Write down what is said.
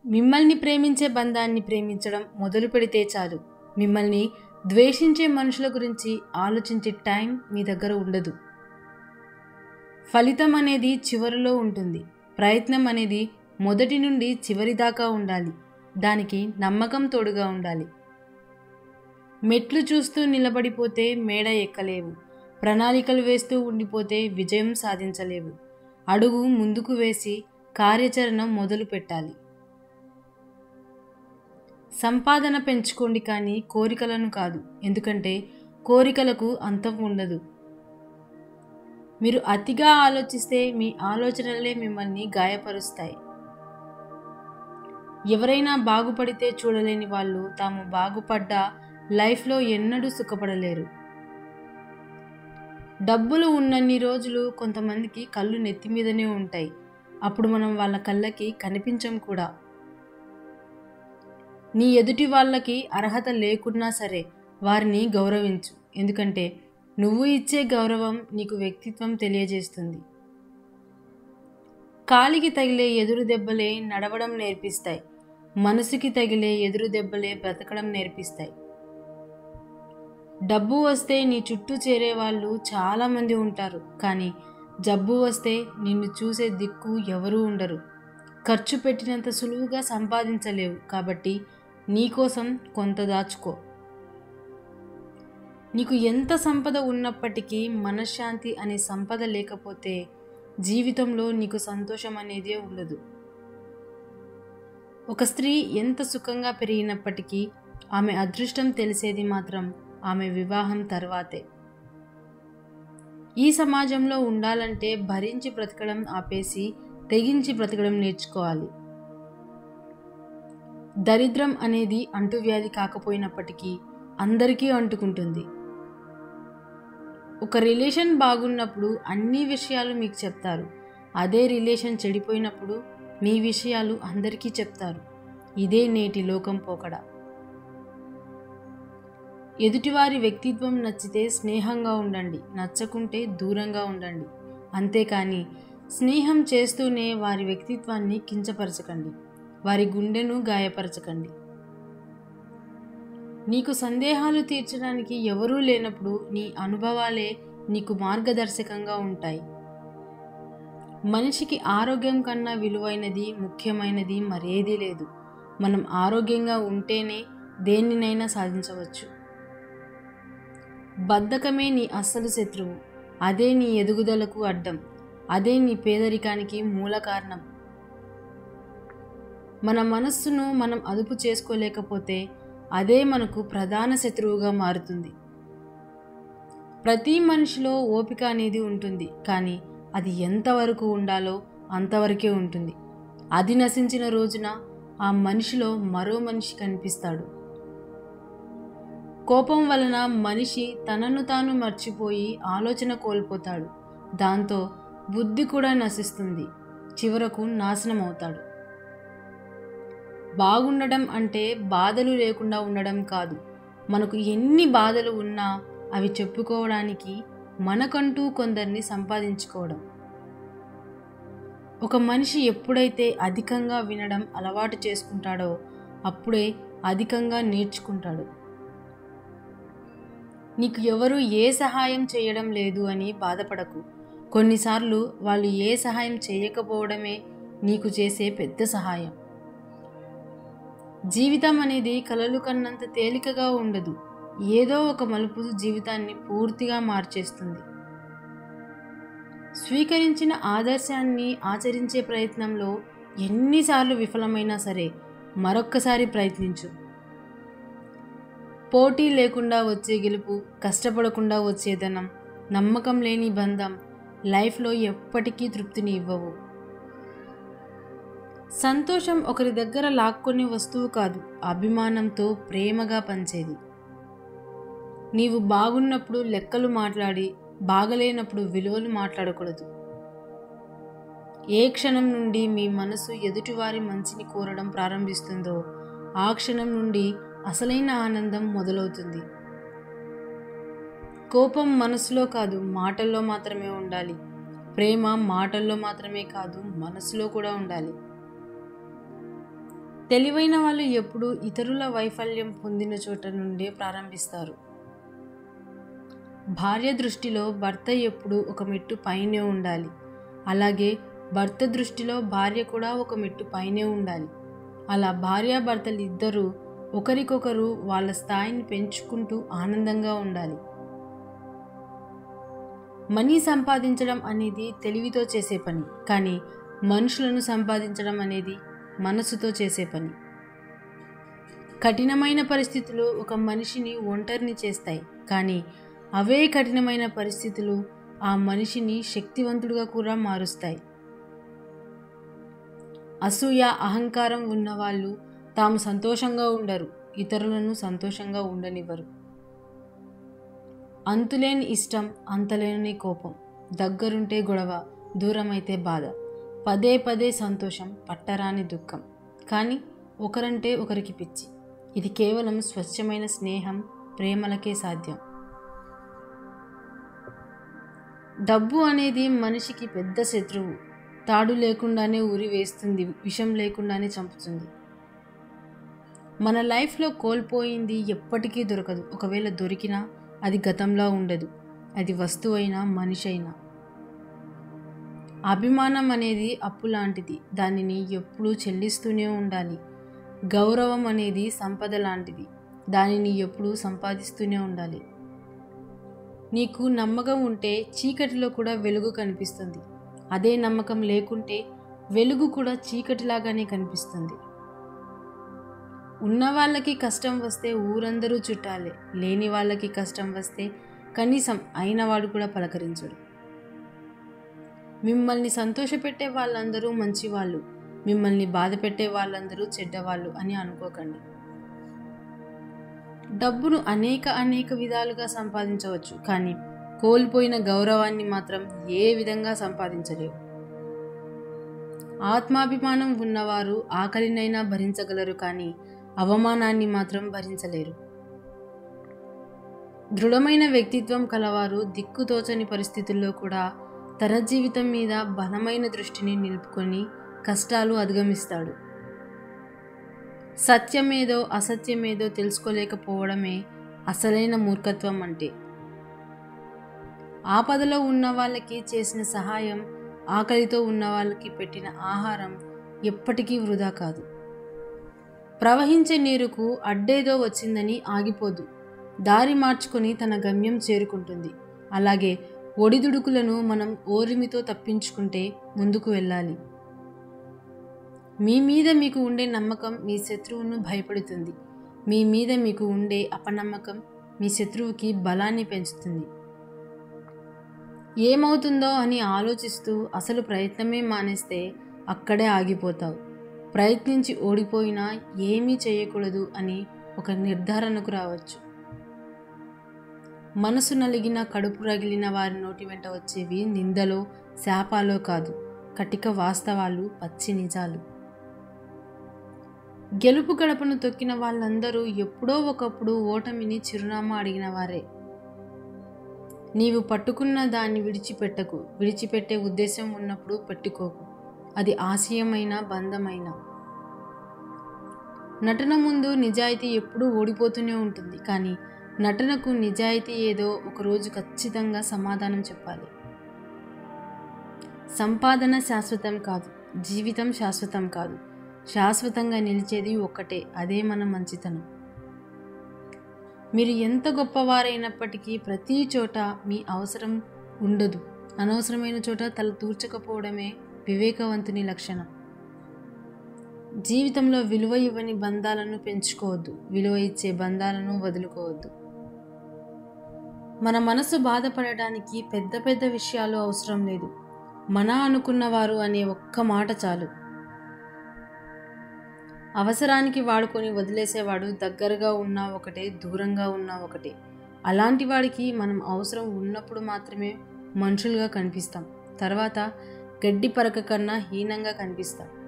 మిమ్మల్ని ప్రేమించే బంధాన్ని ప్రేమించడం మొదలు పెడితే చాలు మిమ్మల్ని ద్వేషించే మనుషుల గురించి ఆలోచించే టైం మీ దగ్గర ఉండదు ఫలితం అనేది చివరిలో ఉంటుంది ప్రయత్నం అనేది మొదటి నుండి చివరి దాకా ఉండాలి దానికి నమ్మకం తోడుగా ఉండాలి మెట్లు చూస్తూ నిలబడిపోతే మేడ ఎక్కలేవు ప్రణాళికలు వేస్తూ ఉండిపోతే విజయం సాధించలేవు అడుగు ముందుకు వేసి కార్యాచరణ మొదలు పెట్టాలి సంపాదన పెంచుకోండి కానీ కోరికలను కాదు ఎందుకంటే కోరికలకు అంతం ఉండదు మీరు అతిగా ఆలోచిస్తే మీ ఆలోచనలే మిమ్మల్ని గాయపరుస్తాయి ఎవరైనా బాగుపడితే చూడలేని వాళ్ళు తాము బాగుపడ్డ లైఫ్లో ఎన్నడూ సుఖపడలేరు డబ్బులు ఉన్నన్ని రోజులు కొంతమందికి కళ్ళు నెత్తి మీదనే ఉంటాయి అప్పుడు మనం వాళ్ళ కళ్ళకి కనిపించం కూడా నీ ఎదుటి వాళ్ళకి అర్హత లేకున్నా సరే వారిని గౌరవించు ఎందుకంటే నువ్వు ఇచ్చే గౌరవం నీకు వ్యక్తిత్వం తెలియజేస్తుంది కాలికి తగిలే ఎదురు దెబ్బలే నడవడం నేర్పిస్తాయి మనసుకి తగిలే ఎదురు దెబ్బలే బ్రతకడం నేర్పిస్తాయి డబ్బు వస్తే నీ చుట్టూ చేరే వాళ్ళు చాలామంది ఉంటారు కానీ జబ్బు వస్తే నిన్ను చూసే దిక్కు ఎవరూ ఉండరు ఖర్చు పెట్టినంత సులువుగా సంపాదించలేవు కాబట్టి నీకోసం కొంత దాచుకో నీకు ఎంత సంపద ఉన్నప్పటికీ మనశ్శాంతి అనే సంపద లేకపోతే జీవితంలో నీకు సంతోషం అనేదే ఉండదు ఒక స్త్రీ ఎంత సుఖంగా పెరిగినప్పటికీ ఆమె అదృష్టం తెలిసేది మాత్రం ఆమె వివాహం తర్వాతే ఈ సమాజంలో ఉండాలంటే భరించి బ్రతకడం ఆపేసి తెగించి బ్రతకడం నేర్చుకోవాలి దరిద్రం అనేది అంటువ్యాధి కాకపోయినప్పటికీ అందరికీ అంటుకుంటుంది ఒక రిలేషన్ బాగున్నప్పుడు అన్ని విషయాలు మీకు చెప్తారు అదే రిలేషన్ చెడిపోయినప్పుడు మీ విషయాలు అందరికీ చెప్తారు ఇదే నేటి లోకం పోకడ ఎదుటివారి వ్యక్తిత్వం నచ్చితే స్నేహంగా ఉండండి నచ్చకుంటే దూరంగా ఉండండి అంతేకాని స్నేహం చేస్తూనే వారి వ్యక్తిత్వాన్ని కించపరచకండి వారి గుండెను గాయపరచకండి నీకు సందేహాలు తీర్చడానికి ఎవరూ లేనప్పుడు నీ అనుభవాలే నీకు మార్గదర్శకంగా ఉంటాయి మనిషికి ఆరోగ్యం కన్నా విలువైనది ముఖ్యమైనది మరేదీ లేదు మనం ఆరోగ్యంగా ఉంటేనే దేనినైనా సాధించవచ్చు బద్ధకమే నీ అస్సలు శత్రువు అదే నీ ఎదుగుదలకు అడ్డం అదే నీ పేదరికానికి మూల కారణం మన మనస్సును మనం అదుపు చేసుకోలేకపోతే అదే మనకు ప్రధాన శత్రువుగా మారుతుంది ప్రతి మనిషిలో ఓపిక అనేది ఉంటుంది కానీ అది ఎంతవరకు ఉండాలో అంతవరకే ఉంటుంది అది నశించిన రోజున ఆ మనిషిలో మరో మనిషి కనిపిస్తాడు కోపం వలన మనిషి తనను తాను మర్చిపోయి ఆలోచన కోల్పోతాడు దాంతో బుద్ధి కూడా నశిస్తుంది చివరకు నాశనం అవుతాడు బాగుండడం అంటే బాధలు లేకుండా ఉండడం కాదు మనకు ఎన్ని బాధలు ఉన్నా అవి చెప్పుకోవడానికి మనకంటూ కొందరిని సంపాదించుకోవడం ఒక మనిషి ఎప్పుడైతే అధికంగా వినడం అలవాటు చేసుకుంటాడో అప్పుడే అధికంగా నేర్చుకుంటాడు నీకు ఎవరు ఏ సహాయం చేయడం లేదు అని బాధపడకు కొన్నిసార్లు వాళ్ళు ఏ సహాయం చేయకపోవడమే నీకు చేసే పెద్ద సహాయం జీవితం అనేది కలలు కన్నంత తేలికగా ఉండదు ఏదో ఒక మలుపు జీవితాన్ని పూర్తిగా మార్చేస్తుంది స్వీకరించిన ఆదర్శాన్ని ఆచరించే ప్రయత్నంలో ఎన్నిసార్లు విఫలమైనా సరే మరొక్కసారి ప్రయత్నించు పోటీ లేకుండా వచ్చే గెలుపు కష్టపడకుండా వచ్చే ధనం నమ్మకం లేని బంధం లైఫ్లో ఎప్పటికీ తృప్తిని ఇవ్వవు సంతోషం ఒకరి దగ్గర లాక్కొనే వస్తువు కాదు అభిమానంతో ప్రేమగా పంచేది నీవు బాగున్నప్పుడు లెక్కలు మాట్లాడి బాగలేనప్పుడు విలువలు మాట్లాడకూడదు ఏ క్షణం నుండి మీ మనసు ఎదుటివారి మంచిని కోరడం ప్రారంభిస్తుందో ఆ క్షణం నుండి అసలైన ఆనందం మొదలవుతుంది కోపం మనసులో కాదు మాటల్లో మాత్రమే ఉండాలి ప్రేమ మాటల్లో మాత్రమే కాదు మనసులో కూడా ఉండాలి తెలివైన వాళ్ళు ఎప్పుడూ ఇతరుల వైఫల్యం పొందిన చోట నుండే ప్రారంభిస్తారు భార్య దృష్టిలో భర్త ఎప్పుడూ ఒక మెట్టు పైనే ఉండాలి అలాగే భర్త దృష్టిలో భార్య కూడా ఒక మెట్టు పైనే ఉండాలి అలా భార్యాభర్తలు ఇద్దరూ ఒకరికొకరు వాళ్ళ స్థాయిని పెంచుకుంటూ ఆనందంగా ఉండాలి మనీ సంపాదించడం అనేది తెలివితో చేసే పని కానీ మనుషులను సంపాదించడం అనేది మనసుతో చేసే పని కఠినమైన పరిస్థితులు ఒక మనిషిని ఒంటరిని చేస్తాయి కానీ అవే కఠినమైన పరిస్థితులు ఆ మనిషిని శక్తివంతుడిగా కూడా మారుస్తాయి అసూయ అహంకారం ఉన్నవాళ్ళు తాము సంతోషంగా ఉండరు ఇతరులను సంతోషంగా ఉండనివ్వరు అంతులేని ఇష్టం అంతలేని కోపం దగ్గరుంటే గొడవ దూరమైతే బాధ పదే పదే సంతోషం పట్టరాని దుఃఖం కానీ ఒకరంటే ఒకరికి పిచ్చి ఇది కేవలం స్వచ్ఛమైన స్నేహం ప్రేమలకే సాధ్యం డబ్బు అనేది మనిషికి పెద్ద శత్రువు తాడు లేకుండానే ఉరి వేస్తుంది విషం లేకుండానే చంపుతుంది మన లైఫ్లో కోల్పోయింది ఎప్పటికీ దొరకదు ఒకవేళ దొరికినా అది గతంలో ఉండదు అది వస్తువైనా మనిషి అయినా అభిమానం అనేది అప్పు లాంటిది దానిని ఎప్పుడూ చెల్లిస్తూనే ఉండాలి గౌరవం అనేది సంపద లాంటిది దానిని ఎప్పుడూ సంపాదిస్తూనే ఉండాలి నీకు నమ్మకం ఉంటే చీకటిలో కూడా వెలుగు కనిపిస్తుంది అదే నమ్మకం లేకుంటే వెలుగు కూడా చీకటిలాగానే కనిపిస్తుంది ఉన్న వాళ్ళకి కష్టం వస్తే ఊరందరూ చుట్టాలే లేని వాళ్ళకి కష్టం వస్తే కనీసం అయినవాడు కూడా పలకరించడు మిమ్మల్ని సంతోషపెట్టే వాళ్ళందరూ మంచివాళ్ళు మిమ్మల్ని బాధ పెట్టే వాళ్ళందరూ చెడ్డవాళ్ళు అని అనుకోకండి డబ్బును అనేక అనేక విధాలుగా సంపాదించవచ్చు కానీ కోల్పోయిన గౌరవాన్ని మాత్రం ఏ విధంగా సంపాదించలేవు ఆత్మాభిమానం ఉన్నవారు ఆకలినైనా భరించగలరు కానీ అవమానాన్ని మాత్రం భరించలేరు దృఢమైన వ్యక్తిత్వం కలవారు దిక్కుతోచని పరిస్థితుల్లో కూడా తన జీవితం మీద బలమైన దృష్టిని నిలుపుకొని కష్టాలు అధిగమిస్తాడు సత్యమేదో అసత్యమేదో తెలుసుకోలేకపోవడమే అసలైన మూర్ఖత్వం అంటే ఆపదలో ఉన్న వాళ్ళకి చేసిన సహాయం ఆకలితో ఉన్న వాళ్ళకి పెట్టిన ఆహారం ఎప్పటికీ వృధా కాదు ప్రవహించే నీరుకు అడ్డేదో వచ్చిందని ఆగిపోదు దారి మార్చుకొని తన గమ్యం చేరుకుంటుంది అలాగే ఒడిదుడుకులను మనం ఓరిమితో తప్పించుకుంటే ముందుకు వెళ్ళాలి మీ మీద మీకు ఉండే నమ్మకం మీ శత్రువును భయపడుతుంది మీ మీద మీకు ఉండే అపనమ్మకం మీ శత్రువుకి బలాన్ని పెంచుతుంది ఏమవుతుందో అని ఆలోచిస్తూ అసలు ప్రయత్నమే మానేస్తే అక్కడే ఆగిపోతావు ప్రయత్నించి ఓడిపోయినా ఏమీ చేయకూడదు అని ఒక నిర్ధారణకు రావచ్చు మనసు నలిగిన కడుపు రగిలిన వారి నోటి వెంట వచ్చేవి నిందలో శాపాలో కాదు కటిక వాస్తవాలు పచ్చి నిజాలు గెలుపు గడపను తొక్కిన వాళ్ళందరూ ఎప్పుడో ఒకప్పుడు ఓటమిని చిరునామా అడిగిన వారే నీవు పట్టుకున్న దాన్ని విడిచిపెట్టకు విడిచిపెట్టే ఉద్దేశం ఉన్నప్పుడు పెట్టుకోకు అది ఆశయమైన బంధమైన నటన ముందు నిజాయితీ ఎప్పుడూ ఓడిపోతూనే ఉంటుంది కానీ నటనకు నిజాయితీ ఏదో ఒకరోజు ఖచ్చితంగా సమాధానం చెప్పాలి సంపాదన శాశ్వతం కాదు జీవితం శాశ్వతం కాదు శాశ్వతంగా నిలిచేది ఒక్కటే అదే మన మంచితనం మీరు ఎంత గొప్పవారైనప్పటికీ ప్రతి చోట మీ అవసరం ఉండదు అనవసరమైన చోట తల తూర్చకపోవడమే వివేకవంతుని లక్షణం జీవితంలో విలువ ఇవ్వని బంధాలను పెంచుకోవద్దు విలువ ఇచ్చే బంధాలను వదులుకోవద్దు మన మనసు బాధపడటానికి పెద్ద పెద్ద విషయాలు అవసరం లేదు మన అనుకున్నవారు అనే ఒక్క మాట చాలు అవసరానికి వాడుకొని వదిలేసేవాడు దగ్గరగా ఉన్నా ఒకటే దూరంగా ఉన్నా ఒకటే అలాంటి వాడికి మనం అవసరం ఉన్నప్పుడు మాత్రమే మనుషులుగా కనిపిస్తాం తర్వాత గడ్డి పరక కన్నా హీనంగా కనిపిస్తాం